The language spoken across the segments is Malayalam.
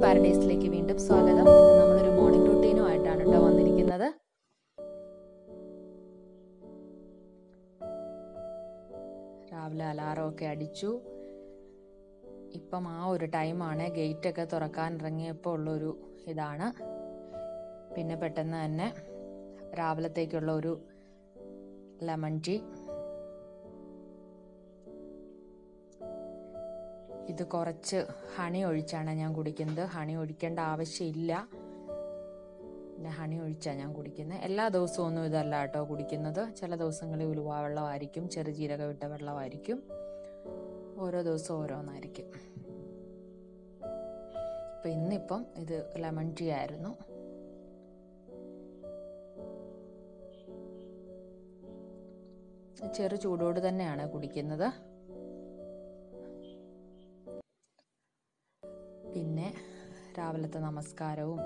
പാരഡൈസിലേക്ക് വീണ്ടും സ്വാഗതം ഇന്ന് നമ്മളൊരു മോർണിംഗ് റുട്ടീനുമായിട്ടാണ് കേട്ടോ വന്നിരിക്കുന്നത് രാവിലെ അലാറം ഒക്കെ അടിച്ചു ഇപ്പം ആ ഒരു ടൈമാണ് ഗേറ്റ് ഒക്കെ തുറക്കാൻ ഇറങ്ങിയപ്പോൾ ഉള്ളൊരു ഇതാണ് പിന്നെ പെട്ടെന്ന് തന്നെ രാവിലത്തേക്കുള്ള ഒരു ലെമൺ ടീ ഇത് കുറച്ച് ഹണി ഒഴിച്ചാണ് ഞാൻ കുടിക്കുന്നത് ഹണി ഒഴിക്കേണ്ട ആവശ്യമില്ല പിന്നെ ഹണി ഒഴിച്ചാണ് ഞാൻ കുടിക്കുന്നത് എല്ലാ ദിവസവും ഒന്നും ഇതല്ല കേട്ടോ കുടിക്കുന്നത് ചില ദിവസങ്ങളിൽ ഉലുവ വെള്ളമായിരിക്കും ചെറുജീരകം ഇട്ട വെള്ളമായിരിക്കും ഓരോ ദിവസവും ഓരോന്നായിരിക്കും അപ്പം ഇന്നിപ്പം ഇത് ലെമൺ ടീ ആയിരുന്നു ചെറു ചൂടോട് തന്നെയാണ് കുടിക്കുന്നത് പിന്നെ രാവിലത്തെ നമസ്കാരവും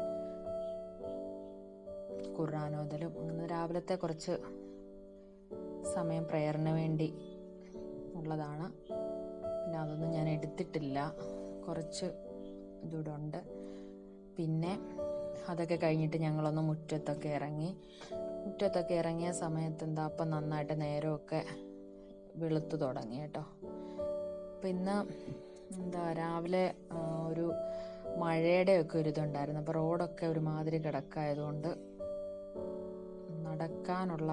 ഖുർആാനോദലും അങ്ങനെ രാവിലത്തെ കുറച്ച് സമയം പ്രയറിന് വേണ്ടി ഉള്ളതാണ് പിന്നെ അതൊന്നും ഞാൻ എടുത്തിട്ടില്ല കുറച്ച് ഇതൂടെ ഉണ്ട് പിന്നെ അതൊക്കെ കഴിഞ്ഞിട്ട് ഞങ്ങളൊന്ന് മുറ്റത്തൊക്കെ ഇറങ്ങി മുറ്റത്തൊക്കെ ഇറങ്ങിയ സമയത്ത് എന്താ അപ്പം നന്നായിട്ട് നേരമൊക്കെ വെളുത്തു തുടങ്ങി കേട്ടോ അപ്പം ഇന്ന് എന്താ രാവിലെ ആ, ഒരു മഴയുടെ ഒക്കെ ഒരു ഇതുണ്ടായിരുന്നു അപ്പോൾ റോഡൊക്കെ ഒരുമാതിരി കിടക്കായതുകൊണ്ട് നടക്കാനുള്ള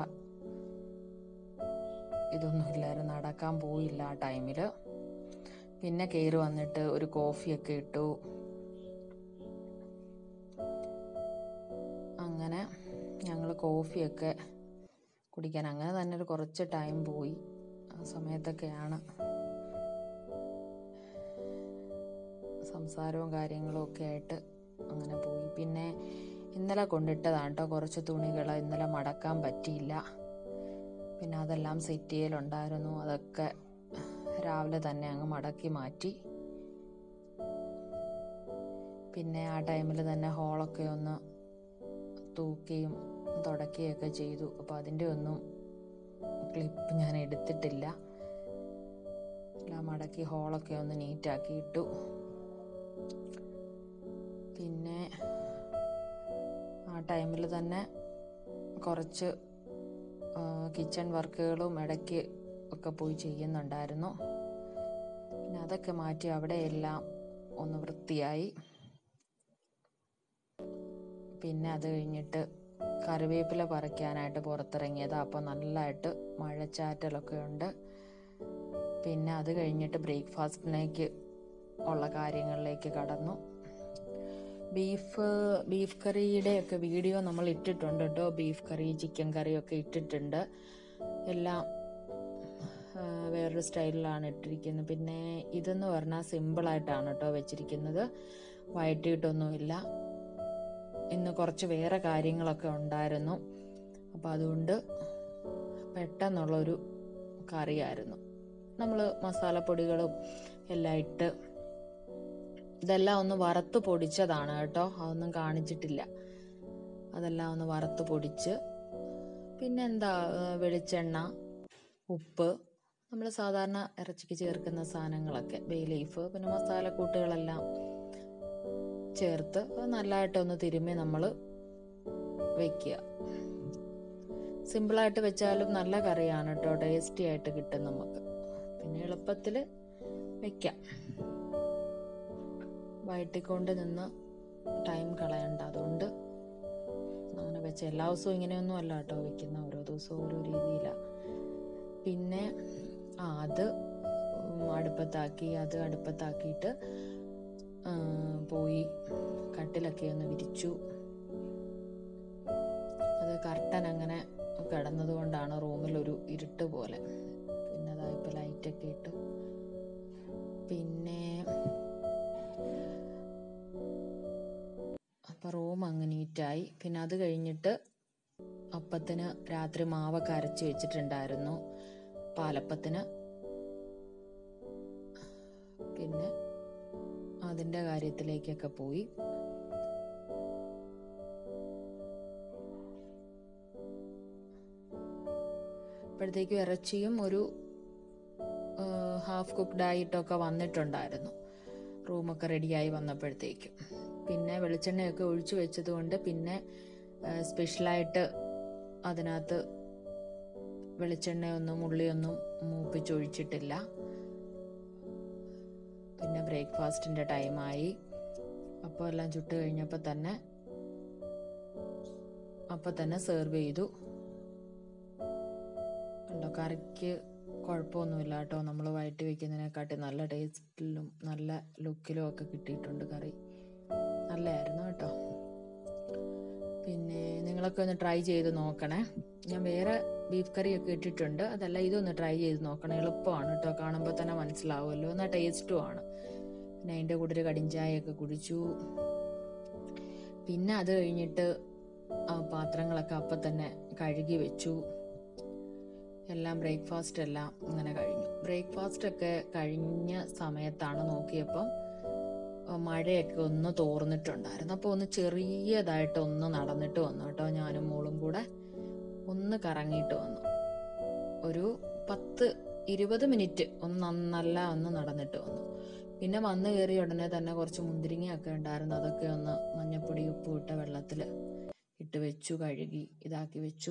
ഇതൊന്നും ഇല്ലായിരുന്നു നടക്കാൻ പോയില്ല ആ ടൈമിൽ പിന്നെ കയറി വന്നിട്ട് ഒരു കോഫിയൊക്കെ ഇട്ടു അങ്ങനെ ഞങ്ങൾ കോഫിയൊക്കെ കുടിക്കാൻ അങ്ങനെ തന്നെ ഒരു കുറച്ച് ടൈം പോയി ആ സമയത്തൊക്കെയാണ് സംസാരവും കാര്യങ്ങളും ഒക്കെ ആയിട്ട് അങ്ങനെ പോയി പിന്നെ ഇന്നലെ കൊണ്ടിട്ടതാണ് കേട്ടോ കുറച്ച് തുണികൾ ഇന്നലെ മടക്കാൻ പറ്റിയില്ല പിന്നെ അതെല്ലാം സെറ്റ് ചെയ്യലുണ്ടായിരുന്നു അതൊക്കെ രാവിലെ തന്നെ അങ്ങ് മടക്കി മാറ്റി പിന്നെ ആ ടൈമിൽ തന്നെ ഹോളൊക്കെ ഒന്ന് തൂക്കുകയും തുടക്കുകയൊക്കെ ചെയ്തു അപ്പോൾ അതിൻ്റെ ഒന്നും ക്ലിപ്പ് ഞാൻ എടുത്തിട്ടില്ല എല്ലാം മടക്കി ഹോളൊക്കെ ഒന്ന് നീറ്റാക്കി ഇട്ടു പിന്നെ ആ ടൈമിൽ തന്നെ കുറച്ച് കിച്ചൺ വർക്കുകളും ഇടയ്ക്ക് ഒക്കെ പോയി ചെയ്യുന്നുണ്ടായിരുന്നു പിന്നെ അതൊക്കെ മാറ്റി അവിടെയെല്ലാം ഒന്ന് വൃത്തിയായി പിന്നെ അത് കഴിഞ്ഞിട്ട് കറിവേപ്പില പറിക്കാനായിട്ട് പുറത്തിറങ്ങിയതാ അപ്പോൾ നല്ലതായിട്ട് മഴച്ചാറ്റലൊക്കെ ഉണ്ട് പിന്നെ അത് കഴിഞ്ഞിട്ട് ബ്രേക്ക്ഫാസ്റ്റിലേക്ക് ഉള്ള കാര്യങ്ങളിലേക്ക് കടന്നു ബീഫ് ബീഫ് കറിയുടെ ഒക്കെ വീഡിയോ നമ്മൾ ഇട്ടിട്ടുണ്ട് കേട്ടോ ബീഫ് കറി ചിക്കൻ കറി ഒക്കെ ഇട്ടിട്ടുണ്ട് എല്ലാം ആ, വേറൊരു സ്റ്റൈലിലാണ് ഇട്ടിരിക്കുന്നത് പിന്നെ ഇതെന്ന് പറഞ്ഞാൽ സിമ്പിളായിട്ടാണ് കേട്ടോ വെച്ചിരിക്കുന്നത് വഴറ്റിയിട്ടൊന്നുമില്ല ഇന്ന് കുറച്ച് വേറെ കാര്യങ്ങളൊക്കെ ഉണ്ടായിരുന്നു അപ്പോൾ അതുകൊണ്ട് പെട്ടെന്നുള്ളൊരു കറിയായിരുന്നു നമ്മൾ മസാലപ്പൊടികളും എല്ലാം ഇട്ട് ഇതെല്ലാം ഒന്ന് വറുത്ത് പൊടിച്ചതാണ് കേട്ടോ അതൊന്നും കാണിച്ചിട്ടില്ല അതെല്ലാം ഒന്ന് വറുത്ത് പൊടിച്ച് പിന്നെ എന്താ വെളിച്ചെണ്ണ ഉപ്പ് നമ്മൾ സാധാരണ ഇറച്ചിക്ക് ചേർക്കുന്ന സാധനങ്ങളൊക്കെ ബേ ലീഫ് പിന്നെ മസാലക്കൂട്ടുകളെല്ലാം ചേർത്ത് അത് നല്ലതായിട്ടൊന്ന് തിരുമ്മി നമ്മൾ വെക്കുക സിമ്പിളായിട്ട് വെച്ചാലും നല്ല കറിയാണ് കേട്ടോ ടേസ്റ്റി ആയിട്ട് കിട്ടും നമുക്ക് പിന്നെ എളുപ്പത്തിൽ വെക്കാം വയറ്റിക്കൊണ്ട് നിന്ന് ടൈം കളയണ്ട അതുകൊണ്ട് അങ്ങനെ വെച്ച എല്ലാ ദിവസവും ഇങ്ങനെയൊന്നും അല്ല കേട്ടോ വെക്കുന്ന ഓരോ ദിവസവും ഓരോ രീതിയിലാണ് പിന്നെ ആ അത് ഉം, അടുപ്പത്താക്കി അത് അടുപ്പത്താക്കിയിട്ട് ആ, പോയി കട്ടിലൊക്കെ ഒന്ന് വിരിച്ചു അത് കർട്ടൻ അങ്ങനെ കിടന്നത് കൊണ്ടാണ് റൂമിലൊരു ഇരുട്ട് പോലെ പിന്നെ അതായപ്പോൾ ലൈറ്റൊക്കെ ഇട്ടു പിന്നെ അപ്പം റൂം അങ്ങ് നീറ്റായി പിന്നെ അത് കഴിഞ്ഞിട്ട് അപ്പത്തിന് രാത്രി മാവൊക്കെ അരച്ച് വെച്ചിട്ടുണ്ടായിരുന്നു പാലപ്പത്തിന് പിന്നെ അതിൻ്റെ കാര്യത്തിലേക്കൊക്കെ പോയി അപ്പോഴത്തേക്കും ഇറച്ചിയും ഒരു ഹാഫ് കുക്ക്ഡ് ആയിട്ടൊക്കെ വന്നിട്ടുണ്ടായിരുന്നു റൂമൊക്കെ റെഡിയായി വന്നപ്പോഴത്തേക്കും പിന്നെ വെളിച്ചെണ്ണയൊക്കെ ഒഴിച്ചു വെച്ചത് കൊണ്ട് പിന്നെ സ്പെഷ്യലായിട്ട് അതിനകത്ത് വെളിച്ചെണ്ണയൊന്നും ഉള്ളിയൊന്നും മൂപ്പിച്ചൊഴിച്ചിട്ടില്ല പിന്നെ ബ്രേക്ക്ഫാസ്റ്റിൻ്റെ ടൈമായി അപ്പോൾ എല്ലാം ചുട്ട് കഴിഞ്ഞപ്പോൾ തന്നെ അപ്പോൾ തന്നെ സെർവ് ചെയ്തു കണ്ടോ കറിക്ക് കുഴപ്പമൊന്നുമില്ല കേട്ടോ നമ്മൾ വയറ്റി വെക്കുന്നതിനെക്കാട്ടി നല്ല ടേസ്റ്റിലും നല്ല ലുക്കിലും ഒക്കെ കിട്ടിയിട്ടുണ്ട് കറി നല്ലതായിരുന്നു കേട്ടോ പിന്നെ നിങ്ങളൊക്കെ ഒന്ന് ട്രൈ ചെയ്ത് നോക്കണേ ഞാൻ വേറെ ബീഫ് കറിയൊക്കെ ഇട്ടിട്ടുണ്ട് അതല്ല ഇതൊന്ന് ട്രൈ ചെയ്ത് നോക്കണം എളുപ്പമാണ് കേട്ടോ കാണുമ്പോൾ തന്നെ മനസ്സിലാവുമല്ലോ എന്നാൽ ടേസ്റ്റും ആണ് പിന്നെ അതിൻ്റെ കൂടെ ഒരു കടിഞ്ചായൊക്കെ കുടിച്ചു പിന്നെ അത് കഴിഞ്ഞിട്ട് ആ പാത്രങ്ങളൊക്കെ അപ്പം തന്നെ കഴുകി വെച്ചു എല്ലാം ബ്രേക്ക്ഫാസ്റ്റ് എല്ലാം ഇങ്ങനെ കഴിഞ്ഞു ബ്രേക്ക്ഫാസ്റ്റ് ഒക്കെ കഴിഞ്ഞ സമയത്താണ് നോക്കിയപ്പം മഴയൊക്കെ ഒന്ന് തോർന്നിട്ടുണ്ടായിരുന്നു അപ്പോൾ ഒന്ന് ചെറിയതായിട്ട് ഒന്ന് നടന്നിട്ട് വന്നു കേട്ടോ ഞാനും മോളും കൂടെ ഒന്ന് കറങ്ങിയിട്ട് വന്നു ഒരു പത്ത് ഇരുപത് മിനിറ്റ് ഒന്ന് നല്ല ഒന്ന് നടന്നിട്ട് വന്നു പിന്നെ വന്നു കയറിയ ഉടനെ തന്നെ കുറച്ച് മുന്തിരിങ്ങയൊക്കെ ഉണ്ടായിരുന്നു അതൊക്കെ ഒന്ന് മഞ്ഞപ്പൊടി ഉപ്പ് ഇട്ട വെള്ളത്തിൽ ഇട്ട് വെച്ചു കഴുകി ഇതാക്കി വെച്ചു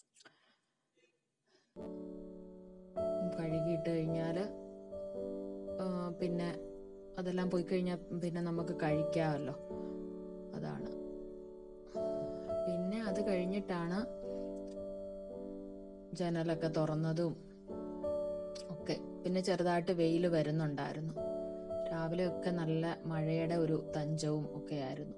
കഴുകിയിട്ട് കഴിഞ്ഞാൽ പിന്നെ അതെല്ലാം പോയി കഴിഞ്ഞാൽ പിന്നെ നമുക്ക് കഴിക്കാമല്ലോ അതാണ് പിന്നെ അത് കഴിഞ്ഞിട്ടാണ് ജനലൊക്കെ തുറന്നതും ഒക്കെ പിന്നെ ചെറുതായിട്ട് വെയിൽ വരുന്നുണ്ടായിരുന്നു രാവിലെ ഒക്കെ നല്ല മഴയുടെ ഒരു തഞ്ചവും ഒക്കെ ആയിരുന്നു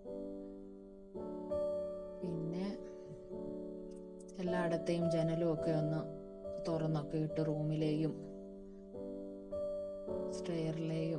പിന്നെ എല്ലായിടത്തെയും ജനലും ഒക്കെ ഒന്ന് തുറന്നൊക്കെ ഇട്ട് റൂമിലെയും സ്റ്റെയറിലെയും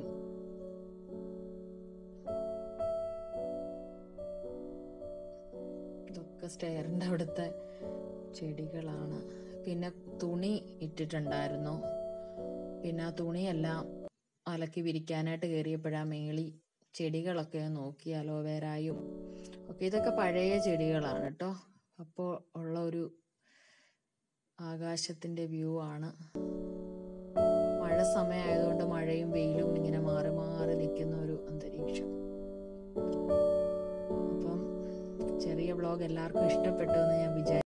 ഇതൊക്കെ സ്റ്റെയറിൻ്റെ അവിടുത്തെ ചെടികളാണ് പിന്നെ തുണി ഇട്ടിട്ടുണ്ടായിരുന്നു പിന്നെ ആ തുണിയെല്ലാം അലക്കി വിരിക്കാനായിട്ട് കയറിയപ്പോഴാ മേളി ചെടികളൊക്കെ നോക്കി അലോവേരായും ഒക്കെ ഇതൊക്കെ പഴയ ചെടികളാണ് കേട്ടോ അപ്പോൾ ഉള്ള ഒരു ആകാശത്തിന്റെ വ്യൂ ആണ് മഴ സമയമായതുകൊണ്ട് മഴയും വെയിലും ഇങ്ങനെ മാറി മാറി നിൽക്കുന്ന ഒരു അന്തരീക്ഷം അപ്പം ചെറിയ വ്ളോഗ് എല്ലാവർക്കും ഇഷ്ടപ്പെട്ടു എന്ന് ഞാൻ വിചാരിച്ചു